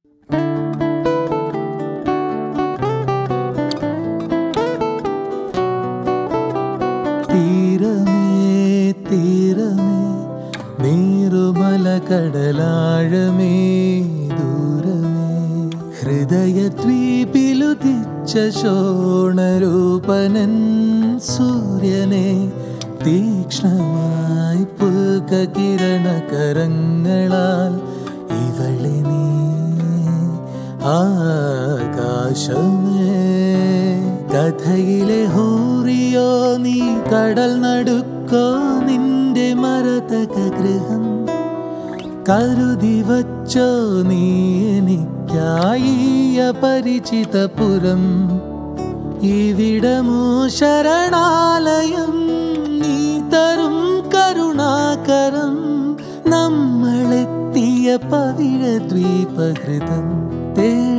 കടലാഴമേ ദൂരമേ ഹൃദയദ്വീപിലുദിച്ച ശോണരൂപനൻ സൂര്യനെ തീക്ഷ്ണമായി പുൽക കിരണകരങ്ങളാൽ ഇവളെ നീ ആകാശമേ കഥയിലെ ഹൂറിയോ നീ കടൽ നടുക്കോ നിന്റെ മരതക ഗൃഹം കരുതി വച്ചോ നീ എനിക്കായി അപരിചിതപുരം ഇവിടമോ ശരണാലയം നീ തരും കരുണാകരം നമ്മളെത്തിയ പവിഴ ദ്വീപഹൃതം തേ